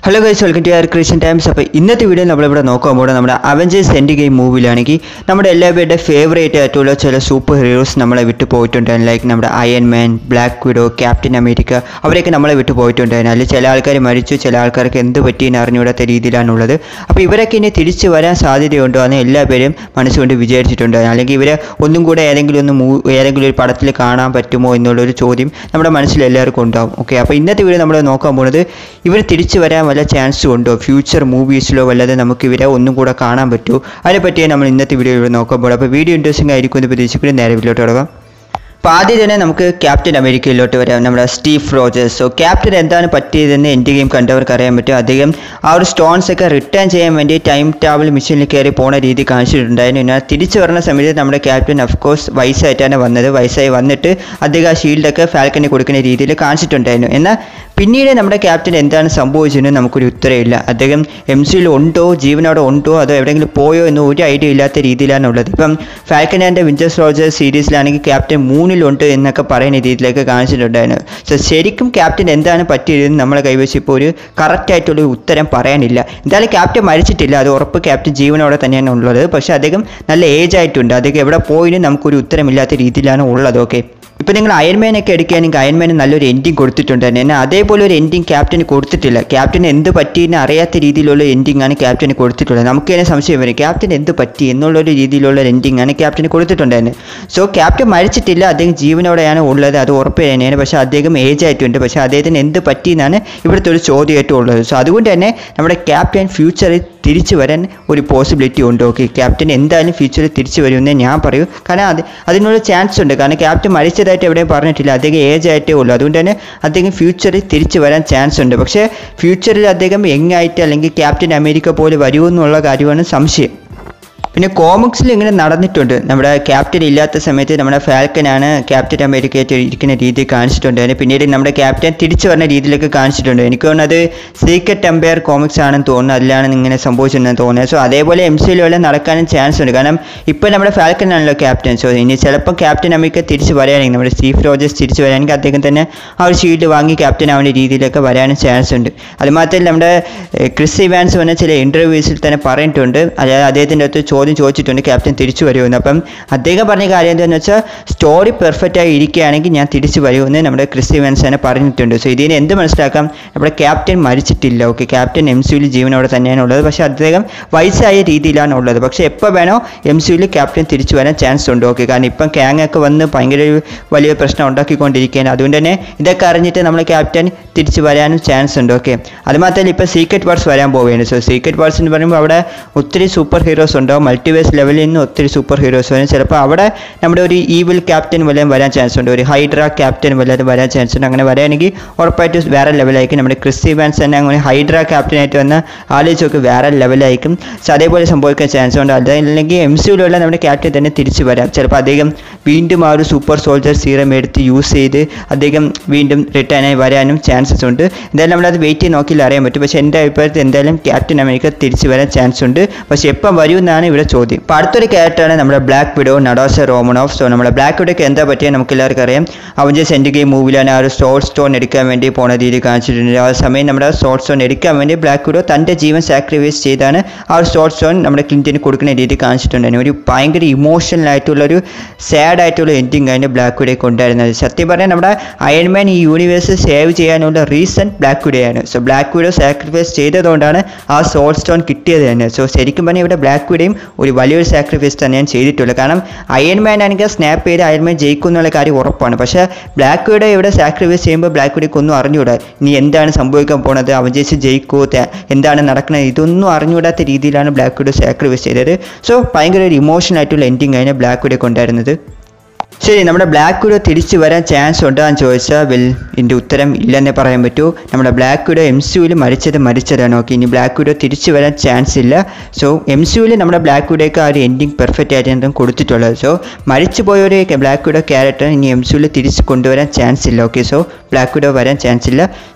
Hello guys welcome to our Christian times അപ്പോൾ ഇന്നത്തെ video നമ്മളിവിടെ നോക്കാൻ പോകുന്നത് നമ്മുടെ അവഞ്ചേഴ്സ് എൻഡ് ഗെയിം മൂവിയിലാണെങ്കിൽ നമ്മുടെ എല്ലാവരുടെ ഫേവറേറ്റ് ആയിട്ടുള്ള ചില സൂപ്പർ ഹീറോസ് നമ്മളെ വിട്ടു പോയിട്ടുണ്ടായിരുന്നു ലൈക്ക് നമ്മുടെ iron man black widow captain America അവരെയൊക്കെ നമ്മളെ വിട്ടു പോയിട്ടുണ്ടായിരുന്നു അതിൽ ചില ആൾക്കാർ മരിച്ചു ചില ആൾക്കാർക്ക് എന്ത് പറ്റിയെന്ന് അറിഞ്ഞുകൂടാത്ത രീതിയിലാണുള്ളത് അപ്പോൾ ഇവരൊക്കെ ഇനി തിരിച്ചു വരാൻ സാധ്യതയുണ്ടോ എന്ന് എല്ലാ പേരും മനസ്സുകൊണ്ട് വിചാരിച്ചിട്ടുണ്ടായിരുന്നു അല്ലെങ്കിൽ ഇവരെ ഒന്നും കൂടെ ഏതെങ്കിലും ഒന്ന് മൂ ഏതെങ്കിലും ഒരു പടത്തിൽ കാണാൻ പറ്റുമോ എന്നുള്ളൊരു ചോദ്യം നമ്മുടെ മനസ്സിൽ എല്ലാവർക്കും ഉണ്ടാവും ഓക്കെ അപ്പോൾ ഇന്നത്തെ വീഡിയോ നമ്മൾ നോക്കാൻ പോകുന്നത് ഇവർ തിരിച്ചു വരാൻ വല്ല ചാൻസും ഉണ്ടോ ഫ്യൂച്ചർ മൂവീസിലോ വല്ലതെ നമുക്ക് ഇവരെ ഒന്നും കൂടെ കാണാൻ പറ്റുമോ അതിനെപ്പറ്റിയാണ് നമ്മൾ ഇന്നത്തെ വീഡിയോ ഇവിടെ നോക്കാൻ പോകുന്നത് അപ്പോൾ വീഡിയോ ഇൻട്രസ്റ്റിംഗ് ആയിരിക്കും എന്ന് പ്രതീക്ഷിക്കുന്നു നേരെ വീട്ടിലോട്ട് തുടങ്ങാം അപ്പോൾ ആദ്യം തന്നെ നമുക്ക് ക്യാപ്റ്റൻ അമേരിക്കയിലോട്ട് വരാം നമ്മുടെ സ്റ്റീവ് റോജേഴ്സ് സോ ക്യാപ്റ്റൻ എന്താണ് പറ്റിയതെന്ന് എൻ്റെ ഗെയിം കണ്ടവർക്ക് അറിയാൻ പറ്റും അദ്ദേഹം ആ ഒരു സ്റ്റോൺസ് ഒക്കെ റിട്ടേൺ ചെയ്യാൻ വേണ്ടി ടൈം ട്രാവൽ മിഷനിൽ കയറി പോണ രീതി കാണിച്ചിട്ടുണ്ടായിരുന്നു എന്നാൽ തിരിച്ചു വരുന്ന സമയത്ത് നമ്മുടെ ക്യാപ്റ്റൻ കോഴ്സ് വയസ്സായിട്ടാണ് വന്നത് വയസ്സായി വന്നിട്ട് അദ്ദേഹം ആ ഷീൽഡൊക്കെ ഫാൽക്കന് കൊടുക്കുന്ന രീതിയിൽ കാണിച്ചിട്ടുണ്ടായിരുന്നു എന്നാൽ പിന്നീട് നമ്മുടെ ക്യാപ്റ്റൻ എന്താണ് സംഭവിച്ചതെന്ന് നമുക്കൊരു ഉത്തരവില്ല അദ്ദേഹം എം സിയിൽ ഉണ്ടോ ജീവനോടെ ഉണ്ടോ അതോ എവിടെയെങ്കിലും പോയോ എന്ന് ഒരു ഐഡിയ ഇല്ലാത്ത രീതിയിലാണ് ഉള്ളത് ഇപ്പം ഫാൽക്കൻ ആൻഡ് വിഞ്ചേഴ്സ് റോജേഴ്സ് സീരീസിലാണെങ്കിൽ ക്യാപ്റ്റൻ മൂന്നിലുണ്ട് എന്നൊക്കെ പറയുന്ന രീതിയിലേക്ക് കാണിച്ചിട്ടുണ്ടായിരുന്നു സോ ശരിക്കും ക്യാപ്റ്റൻ എന്താണ് പറ്റിയതെന്ന് നമ്മളെ കൈവശം ഇപ്പോൾ ഒരു കറക്റ്റ് ആയിട്ടുള്ള ഒരു ഉത്തരം പറയാനില്ല എന്തായാലും ക്യാപ്റ്റൻ മരിച്ചിട്ടില്ല അത് ഉറപ്പ് ക്യാപ്റ്റൻ ജീവനോടെ തന്നെയാണ് ഉള്ളത് പക്ഷേ അദ്ദേഹം നല്ല ഏജ് ആയിട്ടുണ്ട് അദ്ദേഹം എവിടെ പോയിനും നമുക്കൊരു ഉത്തരമില്ലാത്ത രീതിയിലാണ് ഉള്ളത് ഓക്കെ ഇപ്പം നിങ്ങൾ അയൺമാനൊക്കെ എടുക്കുകയാണെങ്കിൽ അയൺമാന് നല്ലൊരു എൻഡിങ് കൊടുത്തിട്ടുണ്ട് തന്നെ എന്നാൽ അതേപോലെ ഒരു എൻഡിങ് ക്യാപ്റ്റന് കൊടുത്തിട്ടില്ല ക്യാപ്റ്റന് എന്ത് പറ്റിയെന്ന് അറിയാത്ത രീതിയിലുള്ള എൻഡിങ് ആണ് ക്യാപ്റ്റന് കൊടുത്തിട്ടുള്ളത് നമുക്ക് തന്നെ സംശയം വരും ക്യാപ്റ്റൻ എന്ത് പറ്റി എന്നുള്ളൊരു രീതിയിലുള്ള എൻഡിങ് ആണ് ക്യാപ്റ്റന് കൊടുത്തിട്ടുണ്ട് തന്നെ സോ ക്യാപ്റ്റൻ മരിച്ചിട്ടില്ല അദ്ദേഹം ജീവനോടെയാണ് ഉള്ളത് അത് ഉറപ്പ് തന്നെയാണ് പക്ഷേ അദ്ദേഹം ഏജ് ആയിട്ടുണ്ട് പക്ഷേ അദ്ദേഹത്തിന് എന്ത് പറ്റിയെന്നാണ് ഇവിടുത്തെ ഒരു ചോദ്യമായിട്ടും ഉള്ളത് സോ അതുകൊണ്ട് തന്നെ നമ്മുടെ ക്യാപ്റ്റൻ ഫ്യൂച്ചറിൽ തിരിച്ചു വരാൻ ഒരു പോസിബിലിറ്റി ഉണ്ട് ഓക്കെ ക്യാപ്റ്റൻ എന്തായാലും ഫ്യൂച്ചറിൽ തിരിച്ചു വരുമെന്ന് ഞാൻ പറയൂ കാരണം അത് അതിനുള്ള ചാൻസ് ഉണ്ട് കാരണം ക്യാപ്റ്റൻ മരിച്ചതായിട്ട് എവിടെയും പറഞ്ഞിട്ടില്ല അദ്ദേഹം ഏജ് ആയിട്ടേ ഉള്ളൂ അതുകൊണ്ട് തന്നെ അദ്ദേഹം ഫ്യൂച്ചറിൽ തിരിച്ചു വരാൻ ചാൻസ് ഉണ്ട് പക്ഷേ ഫ്യൂച്ചറിൽ അദ്ദേഹം യങ് ആയിട്ട് അല്ലെങ്കിൽ ക്യാപ്റ്റൻ അമേരിക്ക പോലെ വരുമെന്നുള്ള കാര്യമാണ് സംശയം പിന്നെ കോമിക്സിൽ ഇങ്ങനെ നടന്നിട്ടുണ്ട് നമ്മുടെ ക്യാപ്റ്റൻ ഇല്ലാത്ത സമയത്ത് നമ്മുടെ ഫാൽക്കനാണ് ക്യാപ്റ്റൻ അമേരിക്കയായിട്ട് ഇരിക്കുന്ന രീതി കാണിച്ചിട്ടുണ്ട് പിന്നീട് നമ്മുടെ ക്യാപ്റ്റൻ തിരിച്ചു വരുന്ന രീതിയിലൊക്കെ കാണിച്ചിട്ടുണ്ട് എനിക്ക് തോന്നുന്നത് സീക്രട്ട് എംപയർ കോമിക്സ് ആണെന്ന് തോന്നുന്നു അതിലാണ് ഇങ്ങനെ സംഭവിച്ചതെന്ന് തോന്നുന്നത് സോ അതേപോലെ എം സിയിൽ വല്ല നടക്കാനും ചാൻസ് ഉണ്ട് കാരണം ഇപ്പോൾ നമ്മുടെ ഫാൽക്കൻ ആണല്ലോ ക്യാപ്റ്റൻ സോ ഇനി ചിലപ്പോൾ ക്യാപ്റ്റൻ അമേരിക്ക തിരിച്ച് വരാണെങ്കിൽ നമ്മുടെ സ്റ്റീഫ് റോജേഴ്സ് തിരിച്ച് വരാണെങ്കിൽ അദ്ദേഹം തന്നെ ആ ഒരു ഷീൽഡ് വാങ്ങി ക്യാപ്റ്റൻ ആവുന്ന രീതിയിലൊക്കെ വരാനും ചാൻസ് ഉണ്ട് അത് മാത്രമല്ല നമ്മുടെ ഏഹ്, ക്രിസ് ഇവാൻസ് വന്ന ചില ഇൻ്റർവ്യൂസിൽ തന്നെ പറഞ്ഞിട്ടുണ്ട് അതായത് അദ്ദേഹത്തിൻ്റെ അടുത്ത് ചോദ്യം ചോദിച്ചിട്ടുണ്ട് ക്യാപ്റ്റൻ തിരിച്ചു വരുമെന്ന് അപ്പം അദ്ദേഹം പറഞ്ഞ കാര്യം എന്താണെന്ന് വെച്ചാൽ സ്റ്റോറി പെർഫെക്റ്റ് ആയി ഇരിക്കുകയാണെങ്കിൽ ഞാൻ തിരിച്ചു വരുമെന്ന് നമ്മുടെ ക്രിസ് ഇവാൻസ് തന്നെ പറഞ്ഞിട്ടുണ്ട് സോ ഇതിന് എന്ത് മനസ്സിലാക്കാം നമ്മുടെ ക്യാപ്റ്റൻ മരിച്ചിട്ടില്ല ഓക്കെ ക്യാപ്റ്റൻ എം സിയിൽ ജീവനോടെ തന്നെയാണ് ഉള്ളത് പക്ഷേ അദ്ദേഹം വയസ്സായ രീതിയിലാണ് ഉള്ളത് പക്ഷേ എപ്പോൾ വേണോ എം സിയിൽ ക്യാപ്റ്റൻ തിരിച്ചു വരാൻ ചാൻസ് ഉണ്ട് ഓക്കെ കാരണം ഇപ്പം ക്യാങ് ഒക്കെ വന്ന് ഭയങ്കര ഒരു വലിയ പ്രശ്നം ഉണ്ടാക്കിക്കൊണ്ടിരിക്കുകയാണ് അതുകൊണ്ട് തന്നെ ഇതൊക്കെ അറിഞ്ഞിട്ട് നമ്മൾ ക്യാപ്റ്റൻ തിരിച്ചു വരാനും ചാൻസ് ഉണ്ട് ഓക്കെ അത് മാത്രമല്ല ഇപ്പോൾ സീക്രട്ട് വാർസ് വരാൻ പോവുകയാണ് സോ സീക്രട്ട് വാർസ് എന്ന് പറയുമ്പോൾ അവിടെ ഒത്തിരി സൂപ്പർ ഹീറോസ് ഉണ്ടാവും മൾട്ടിവേഴ്സ് ലെവലിൽ നിന്ന് ഒത്തിരി സൂപ്പർ ഹീറോസ് വരും ചിലപ്പോൾ അവിടെ നമ്മുടെ ഒരു ഈവിൽ ക്യാപ്റ്റൻ വല്ലതും വരാൻ ചാൻസ് ഉണ്ട് ഒരു ഹൈഡ്ര ക്യാപ്റ്റൻ വല്ലതും വരാൻ ചാൻസ് ഉണ്ട് അങ്ങനെ വരാണെങ്കിൽ ഉറപ്പായിട്ട് വേറെ ലെവലായിരിക്കും നമ്മുടെ ക്രിസ്റ്റി വാൻസ് തന്നെ അങ്ങനെ ഹൈഡ്ര ക്യാപ്റ്റനായിട്ട് വന്ന ആലോചിച്ച് നോക്കി വേറെ ലെവലായിരിക്കും സോ അതേപോലെ സംഭവിക്കാൻ ചാൻസ് ഉണ്ട് അതല്ലെങ്കിൽ എം സിയിലുള്ള നമ്മുടെ ക്യാപ്റ്റൻ തന്നെ തിരിച്ചു വരാം ചിലപ്പോൾ അദ്ദേഹം വീണ്ടും ആ ഒരു സൂപ്പർ സോൾജർ സീറം എടുത്ത് യൂസ് ചെയ്ത് അദ്ദേഹം വീണ്ടും റിട്ടേൺ ആയി വരാനും ചാൻസസ് ഉണ്ട് എന്തായാലും നമ്മളത് വെയിറ്റ് ചെയ്ത് നോക്കിയില്ല അറിയാൻ പറ്റും പക്ഷേ എൻ്റെ അഭിപ്രായത്തിൽ എന്തായാലും ക്യാപ്റ്റൻ അമേരിക്ക തിരിച്ചു വരാൻ ചാൻസ് ഉണ്ട് പക്ഷേ എപ്പം വരും എന്നാണ് ഇവിടെ ചോദ്യം അപ്പോൾ അടുത്തൊരു ക്യാരക്ടറാണ് നമ്മുടെ ബ്ലാക്ക് വിഡോ നഡോസ റോമനോഫ് സോ നമ്മുടെ ബ്ലാക്ക് വിഡോക്ക് എന്താ പറ്റിയ നമുക്ക് എല്ലാവർക്കും അറിയാം അവൻ്റെ സെൻഡ് ഗെയിം മൂവിലാണ് ആ ഒരു സോൾ സ്റ്റോൺ എടുക്കാൻ വേണ്ടി പോണ രീതി കാണിച്ചിട്ടുണ്ട് ആ സമയം നമ്മുടെ സോൾ സ്റ്റോൺ എടുക്കാൻ വേണ്ടി ബ്ലാക്ക് വിഡോ തൻ്റെ ജീവൻ സാക്രിഫൈസ് ചെയ്താണ് ആ ഒരു സോൾ സ്റ്റോൺ നമ്മുടെ ക്ലിൻറ്റിന് കൊടുക്കുന്ന രീതി കാണിച്ചിട്ടുണ്ടായിരുന്നു ഒരു ഭയങ്കര ഇമോഷണൽ ആയിട്ടുള്ള ഒരു സാഡ് ആയിട്ടുള്ള എൻഡിങ് അതിൻ്റെ ബ്ലാക്ക് വിഡോയ്ക്ക് ഉണ്ടായിരുന്നത് സത്യം പറഞ്ഞാൽ നമ്മുടെ അയൺമാൻ ഈ യൂണിവേഴ്സ് സേവ് ചെയ്യാനുള്ള റീസൺ ബ്ലാക്ക് വിഡോയാണ് സോ ബ്ലാക്ക് വിഡോ സാക്രിഫൈസ് ചെയ്തതുകൊണ്ടാണ് ആ സോൾ സ്റ്റോൺ കിട്ടിയത് തന്നെ സോ ശരിക്കും പറഞ്ഞാൽ ഇവിടെ ബ്ലാക്ക് വിഡോയും ഒരു വലിയൊരു സാക്രിഫൈസ് തന്നെയാണ് ചെയ്തിട്ടുള്ളത് കാരണം അയൺമാൻ ആണെങ്കിൽ സ്നാപ്പ് ചെയ്ത് അയൺമാൻ ജയിക്കും എന്നുള്ള കാര്യം ഉറപ്പാണ് പക്ഷേ ബ്ലാക്ക് വിഡോ ഇവിടെ സാക്രിഫൈസ് ചെയ്യുമ്പോൾ ബ്ലാക്ക് വിഡോയ്ക്ക് ഒന്നും അറിഞ്ഞുകൂടാ ഇനി എന്താണ് സംഭവിക്കാൻ പോണത് അവൻ ജയിച്ച് ജയിക്കുമോ ത- എന്താണ് നടക്കുന്നത് ഇതൊന്നും അറിഞ്ഞുകൂടാത്ത രീതിയിലാണ് ബ്ലാക്ക് വിഡോ സാക്രിഫൈസ് ചെയ്തത് സോ ഭയങ്കര ഒരു ഇമോഷണൽ ആയിട്ടുള്ള എൻഡിങ് അതിനെ ബ്ലാക്ക് വിഡോയ്ക്ക് ഉണ്ടായിരുന്നത് ശരി നമ്മുടെ ബ്ലാക്ക് വിഡോ തിരിച്ചു വരാൻ ചാൻസ് ഉണ്ടോ എന്ന് ചോദിച്ചാൽ വെൽ ഇതിൻ്റെ ഉത്തരം ഇല്ലെന്നേ പറയാൻ പറ്റൂ നമ്മുടെ ബ്ലാക്ക് വിഡോ എം സിയുവിൽ മരിച്ചത് മരിച്ചതാണ് ഓക്കെ ഇനി ബ്ലാക്ക് വിഡോ തിരിച്ചു വരാൻ ചാൻസ് ഇല്ല സോ എം സിയുവിൽ നമ്മുടെ ബ്ലാക്ക് വിഡോയ്ക്ക് ആ ഒരു എൻഡിങ് പെർഫെക്റ്റ് ആയിട്ടാണ് കൊടുത്തിട്ടുള്ളത് സോ മരിച്ചു പോയ ഒരു ബ്ലാക്ക് വിഡോ ക്യാരക്ടർ ഇനി എം സിയുവിൽ തിരിച്ച് കൊണ്ടുവരാൻ ചാൻസ് ഇല്ല ഓക്കെ സോ ബ്ലാക്ക് വിഡോ വരാൻ ചാൻസ് ഇല്ല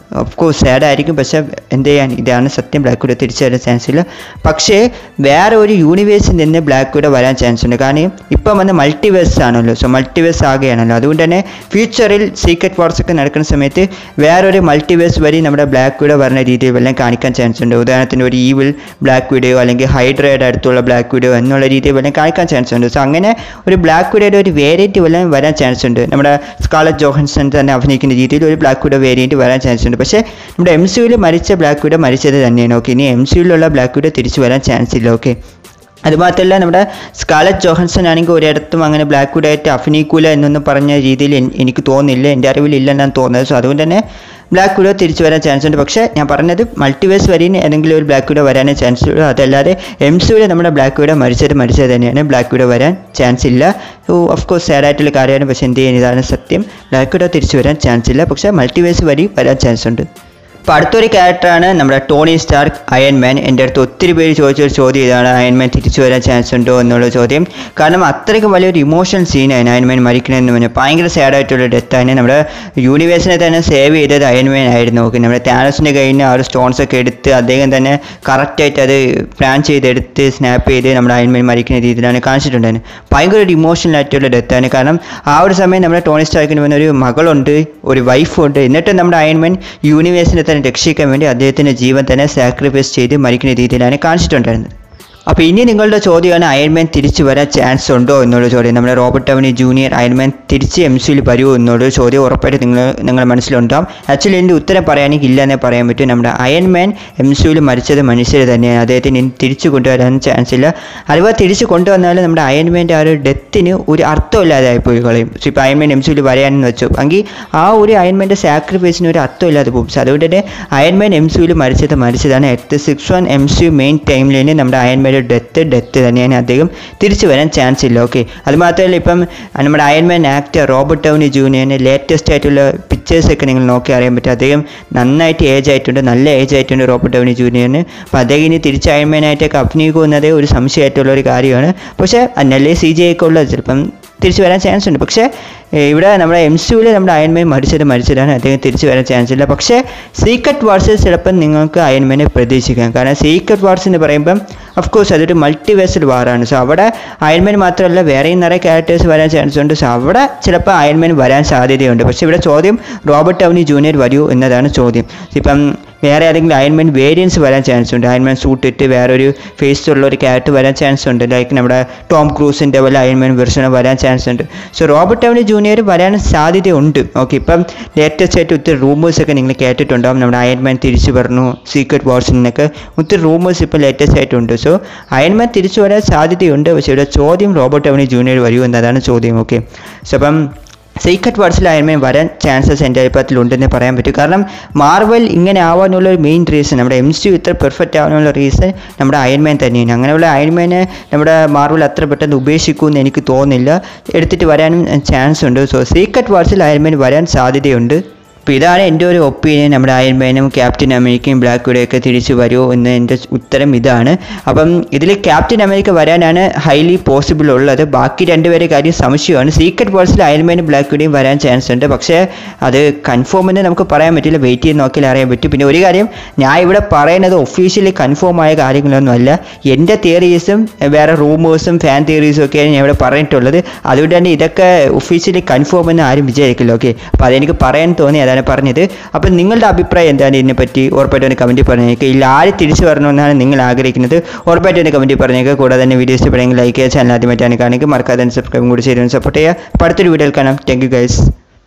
ഓഫ് കോഴ്സ് സാഡ് ആയിരിക്കും പക്ഷേ എന്ത് ചെയ്യാൻ ഇതാണ് സത്യം ബ്ലാക്ക് വിഡോ തിരിച്ചു വരാൻ ചാൻസ് ഇല്ല പക്ഷേ വേറെ ഒരു യൂണിവേഴ്സിൽ നിന്ന് ബ്ലാക്ക് വിഡോ വരാൻ ചാൻസ് ഉണ്ട് കാരണം ഇപ്പം വന്ന് മൾട്ടിവേഴ്സ് ആണല്ലോ സോ മൾട്ടിവേഴ്സ് ആകുകയാണല്ലോ അതുകൊണ്ട് തന്നെ ഫ്യൂച്ചറിൽ സീക്രട്ട് വാർസ് ഒക്കെ നടക്കുന്ന സമയത്ത് വേറൊരു മൾട്ടിവേഴ്സ് വഴി നമ്മുടെ ബ്ലാക്ക് വിഡോ വരുന്ന രീതിയിൽ വല്ലതും കാണിക്കാൻ ചാൻസ് ഉണ്ട് ഉദാഹരണത്തിന് ഒരു ഈവിൾ ബ്ലാക്ക് വിഡോ അല്ലെങ്കിൽ ഹൈഡ്രയുടെ അടുത്തുള്ള ബ്ലാക്ക് വിഡോ എന്നുള്ള രീതിയിൽ വല്ലതും കാണിക്കാൻ ചാൻസ് ഉണ്ട് സോ അങ്ങനെ ഒരു ബ്ലാക്ക് വിഡോയുടെ ഒരു വേരിയൻറ്റ് വല്ലതും വരാൻ ചാൻസ് ഉണ്ട് നമ്മുടെ സ്കാലറ്റ് ജോഹൻസൺ തന്നെ അഭിനയിക്കുന്ന രീതിയിൽ ഒരു ബ്ലാക്ക് വിഡോ വേരിയൻറ്റ് വരാൻ ചാൻസ് ഉണ്ട് പക്ഷേ നമ്മുടെ എം സിയിൽ മരിച്ച ബ്ലാക്ക് വിഡോ മരിച്ചത് തന്നെയാണ് ഓക്കെ ഇനി എം സിയിലുള്ള ബ്ലാക്ക് വിഡോ തിരിച്ചു വരാൻ ചാൻസ് ഇല്ല ഓക്കെ അതുമാത്രമല്ല നമ്മുടെ സ്കാലറ്റ് ജോഹൻസൺ ആണെങ്കിൽ ഒരിടത്തും അങ്ങനെ ബ്ലാക്ക് വിഡോ ആയിട്ട് അഭിനയിക്കൂല എന്നൊന്നും പറഞ്ഞ രീതിയിൽ എൻ- എനിക്ക് തോന്നുന്നില്ല എൻ്റെ അറിവിലില്ലെന്നാണ് തോന്നുന്നത് സോ അതുകൊണ്ട് തന്നെ ബ്ലാക്ക് വിഡോ തിരിച്ചു വരാൻ ചാൻസ് ഉണ്ട് പക്ഷേ ഞാൻ പറഞ്ഞത് മൾട്ടിവേഴ്സ് വരെയും ഏതെങ്കിലും ഒരു ബ്ലാക്ക് വിഡോ വരാനേ ചാൻസ് ഉള്ളൂ അതല്ലാതെ എം സിയുടെ നമ്മുടെ ബ്ലാക്ക് വിഡോ മരിച്ചത് മരിച്ചത് തന്നെയാണ് ബ്ലാക്ക് വിഡോ വരാൻ ചാൻസ് ഇല്ല ഓഫ് കോഴ്സ് സാഡായിട്ടുള്ള കാര്യമാണ് പക്ഷേ എന്ത് ചെയ്യാൻ ഇതാണ് സത്യം ബ്ലാക്ക് വിഡോ തിരിച്ചു വരാൻ ചാൻസ് ഇല്ല പക്ഷേ മൾട്ടിവേഴ്സ് വഴി വരാൻ ചാൻസ് ഉണ്ട് അപ്പോൾ അടുത്തൊരു ക്യാരക്ടറാണ് നമ്മുടെ ടോണി സ്റ്റാർക്ക് അയൺമാൻ എൻ്റെ അടുത്ത് ഒത്തിരി പേര് ചോദിച്ചൊരു ചോദ്യം ഇതാണ് അയൺമാൻ തിരിച്ചു വരാൻ ചാൻസ് ഉണ്ടോ എന്നുള്ള ചോദ്യം കാരണം അത്രയ്ക്ക് വലിയൊരു ഇമോഷണൽ സീനാണ് അയൺമാൻ മരിക്കണമെന്ന് പറഞ്ഞാൽ ഭയങ്കര സാഡായിട്ടുള്ള ഡെത്താണ് നമ്മുടെ യൂണിവേഴ്സിനെ തന്നെ സേവ് ചെയ്തത് അയൺമാൻ ആയിരുന്നു ഓക്കെ നമ്മുടെ താനസിൻ്റെ കയ്യിൽ നിന്ന് ആ ഒരു സ്റ്റോൺസ് ഒക്കെ എടുത്ത് അദ്ദേഹം തന്നെ കറക്റ്റായിട്ട് അത് പ്ലാൻ ചെയ്തെടുത്ത് സ്നാപ്പ് ചെയ്ത് നമ്മുടെ അയൺമാൻ മരിക്കുന്ന രീതിയിലാണ് കാണിച്ചിട്ടുണ്ടായിരുന്നു ഭയങ്കര ഒരു ഇമോഷണൽ ആയിട്ടുള്ള ഡെത്താണ് കാരണം ആ ഒരു സമയം നമ്മുടെ ടോണി സ്റ്റാർക്കിന് വന്ന ഒരു മകളുണ്ട് ഒരു വൈഫുണ്ട് എന്നിട്ട് നമ്മുടെ അയൺമാൻ യൂണിവേഴ്സിനെ തന്നെ രക്ഷിക്കാൻ വേണ്ടി അദ്ദേഹത്തിൻ്റെ ജീവൻ തന്നെ സാക്രിഫൈസ് ചെയ്ത് മരിക്കുന്ന രീതിയിലാണ് കാണിച്ചിട്ടുണ്ടായിരുന്നത് അപ്പോൾ ഇനി നിങ്ങളുടെ ചോദ്യമാണ് അയൺമാൻ തിരിച്ചു വരാൻ ചാൻസ് ഉണ്ടോ എന്നുള്ള ചോദ്യം നമ്മുടെ റോബർട്ട് ടവണി ജൂനിയർ അയൺമാൻ തിരിച്ച് എം സിയിൽ വരുമോ എന്നുള്ള ചോദ്യം ഉറപ്പായിട്ട് നിങ്ങൾ നിങ്ങളുടെ മനസ്സിലുണ്ടാവും ആക്ച്വലി എൻ്റെ ഉത്തരം പറയുകയാണെങ്കിൽ ഇല്ല എന്നേ പറയാൻ പറ്റും നമ്മുടെ അയൺമാൻ എം സിയിൽ മരിച്ചത് മനുഷ്യർ തന്നെയാണ് അദ്ദേഹത്തിന് ഇനി തിരിച്ചു കൊണ്ടുവരാൻ ചാൻസ് ഇല്ല അഥവാ തിരിച്ചു കൊണ്ടുവന്നാലും നമ്മുടെ അയൺമാൻ്റെ ആ ഒരു ഡെത്തിന് ഒരു അർത്ഥമില്ലാതെ പോയി കളയും സോ ഇപ്പോൾ അയൺമാൻ എം സിയിൽ വരാനെന്ന് വെച്ചു എങ്കിൽ ആ ഒരു അയൺമാൻ്റെ സാക്രിഫൈസിന് ഒരു അർത്ഥമില്ലാതെ പോകും സോ അതുകൊണ്ട് തന്നെ അയൺമാൻ എം സിയിൽ മരിച്ചത് മരിച്ചതാണ് എട്ട് six one M C main ടൈമിൽ നമ്മുടെ അയൺമാൻ്റെ ഡെത്ത് ഡെത്ത് തന്നെയാണ് അദ്ദേഹം തിരിച്ചു വരാൻ ചാൻസ് ഇല്ല ഓക്കെ അത് മാത്രമല്ല ഇപ്പം നമ്മുടെ അയൺമാൻ ആക്ടർ റോബർട്ട് ടൗണി ജൂനിയറിന് ലേറ്റസ്റ്റ് ആയിട്ടുള്ള പിക്ചേഴ്സ് ഒക്കെ നിങ്ങൾ നോക്കി അറിയാൻ പറ്റും അദ്ദേഹം നന്നായിട്ട് ഏജ് ആയിട്ടുണ്ട് നല്ല ഏജ് ആയിട്ടുണ്ട് റോബർട്ട് ടൗണി ജൂനിയറിന് അപ്പോൾ അദ്ദേഹം ഇനി തിരിച്ച് അയൺമാനായിട്ടൊക്കെ അഭിനയിക്കുന്നത് ഒരു സംശയമായിട്ടുള്ള ഒരു കാര്യമാണ് പക്ഷേ നല്ല സി ജി ഒക്കെ ഉള്ളത് ചിലപ്പം തിരിച്ചു വരാൻ ചാൻസ് ഉണ്ട് പക്ഷേ ഏഹ് ഇവിടെ നമ്മുടെ എം സിയിൽ നമ്മുടെ അയൺമാൻ മരിച്ചത് മരിച്ചതാണ് അദ്ദേഹം തിരിച്ചു വരാൻ ചാൻസ് ഇല്ല പക്ഷേ സീക്രട്ട് വാർസിൽ ചിലപ്പം നിങ്ങൾക്ക് അയൺമാനെ പ്രതീക്ഷിക്കാം കാരണം സീക്രട്ട് വാർസ് എന്ന് പറയുമ്പം ഓഫ് കോഴ്സ് അതൊരു മൾട്ടിവേഴ്സൽ വാറാണ് സോ അവിടെ അയൺമാൻ മാത്രമല്ല വേറെയും നിറയെ ക്യാരക്ടേഴ്സ് വരാൻ ചാൻസ് ഉണ്ട് സോ അവിടെ ചിലപ്പോൾ അയൺമാൻ വരാൻ സാധ്യതയുണ്ട് പക്ഷേ ഇവിടെ ചോദ്യം റോബർട്ട് ടൗണി ജൂനിയർ വരൂ എന്നതാണ് ചോദ്യം ഇപ്പം വേറെ ഏതെങ്കിലും അയൺമാൻ വേരിയൻസ് വരാൻ ചാൻസ് ഉണ്ട് അയൺമാൻ സൂട്ട് ഇട്ട് വേറൊരു ഫേസ് ഉള്ള ഒരു ക്യാരക്ടർ വരാൻ ചാൻസ് ഉണ്ട് ലൈക്ക് നമ്മുടെ ടോം ക്രൂസിൻ്റെ പോലെ അയൺമാൻ വെർഷൻ വരാൻ ചാൻസ് ഉണ്ട് സോ റോബർട്ട് ടൗണി ജൂനിയർ വരാൻ സാധ്യതയുണ്ട് ഓക്കെ ഇപ്പം ലേറ്റസ്റ്റ് ആയിട്ട് ഒത്തിരി റൂമേഴ്സ് ഒക്കെ നിങ്ങൾ കേട്ടിട്ടുണ്ടാവും നമ്മുടെ അയൺമാൻ തിരിച്ചു പറഞ്ഞു സീക്രട്ട് വാർസിൽ നിന്നൊക്കെ ഒത്തിരി റൂമേഴ്സ് ഇപ്പോൾ ലേറ്റസ്റ്റ് ആയിട്ടുണ്ട് സോ അയൺമാൻ തിരിച്ചു വരാൻ സാധ്യതയുണ്ട് പക്ഷേ ഇവിടെ ചോദ്യം റോബർട്ട് ടൗണി ജൂനിയർ വരൂ എന്നതാണ് ചോദ്യം ഓക്കെ സോ അപ്പം സീക്രട്ട് വാർഡ്സിൽ അയൺമാൻ വരാൻ ചാൻസസ് എൻ്റെ അഭിപ്രായത്തിൽ ഉണ്ടെന്ന് പറയാൻ പറ്റും കാരണം മാർവൽ ഇങ്ങനെ ആവാനുള്ള ഒരു മെയിൻ റീസൺ നമ്മുടെ എം സി ഇത്ര പെർഫെക്റ്റ് ആവാനുള്ള റീസൺ നമ്മുടെ അയൺമാൻ തന്നെയാണ് അങ്ങനെയുള്ള അയൺമാനെ നമ്മുടെ മാർവൽ അത്ര പെട്ടെന്ന് ഉപേക്ഷിക്കുമെന്ന് എനിക്ക് തോന്നുന്നില്ല എടുത്തിട്ട് വരാനും ചാൻസ് ഉണ്ട് സോ സീക്രട്ട് വാർഡ്സിൽ അയൺമാൻ വരാൻ സാധ്യതയുണ്ട് അപ്പോൾ ഇതാണ് എൻ്റെ ഒരു ഒപ്പീനിയൻ നമ്മുടെ അയൺമാനും ക്യാപ്റ്റൻ അമേരിക്കയും ബ്ലാക്ക് വിഡോയൊക്കെ തിരിച്ചു വരുമോ എന്ന് എൻ്റെ ഉത്തരം ഇതാണ് അപ്പം ഇതിൽ ക്യാപ്റ്റൻ അമേരിക്ക വരാനാണ് ഹൈലി പോസിബിൾ ഉള്ളത് ബാക്കി രണ്ടുപേരെ കാര്യം സംശയമാണ് സീക്രട്ട് വേൾഡ്സിൽ അയൺമാനും ബ്ലാക്ക് വിഡോയും വരാൻ ചാൻസ് ഉണ്ട് പക്ഷേ അത് കൺഫേം എന്ന് നമുക്ക് പറയാൻ പറ്റില്ല വെയിറ്റ് ചെയ്ത് നോക്കിയാൽ അറിയാൻ പറ്റും പിന്നെ ഒരു കാര്യം ഞാൻ ഇവിടെ പറയുന്നത് ഒഫീഷ്യലി കൺഫേം ആയ കാര്യങ്ങളൊന്നും അല്ല എൻ്റെ തിയറീസും വേറെ റൂമേഴ്സും ഫാൻ തിയറീസും ഒക്കെയാണ് ഞാൻ ഇവിടെ പറഞ്ഞിട്ടുള്ളത് അതുകൊണ്ട് തന്നെ ഇതൊക്കെ ഒഫീഷ്യലി കൺഫേം എന്ന് ആരും വിചാരിക്കില്ല ഓക്കെ അപ്പോൾ അതെനിക്ക് പറയാൻ തോന്നി അതാണ് പറഞ്ഞത് അപ്പം നിങ്ങളുടെ അഭിപ്രായം എന്താണ് ഇതിനെപ്പറ്റി ഉറപ്പായിട്ടും ഒന്ന് കമൻറ്റിൽ പറഞ്ഞേക്കുക ഇല്ല ആര് തിരിച്ചു വരണമെന്നാണ് നിങ്ങൾ ആഗ്രഹിക്കുന്നത് ഉറപ്പായിട്ടും ഒന്ന് കമൻറ്റിൽ പറഞ്ഞേക്കുക കൂടാതെ തന്നെ വീഡിയോ ഇഷ്ടപ്പെടുമെങ്കിൽ ലൈക്ക് ചെയ്യുക ചാനൽ ആദ്യമായിട്ടാണ് കാണിക്കുക മറക്കാതെ തന്നെ സബ്സ്ക്രൈബും കൂടി ചെയ്ത് സപ്പോർട്ട് ചെയ്യുക അപ്പോൾ അടുത്തൊരു വീഡിയോയിൽ കാണാം thank you guys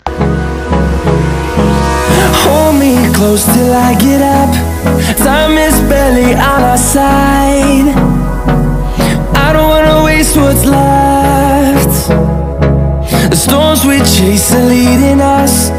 Hold me close till I get up. Time is barely on our side. I don't wanna waste what's left. The storms we chase are leading us.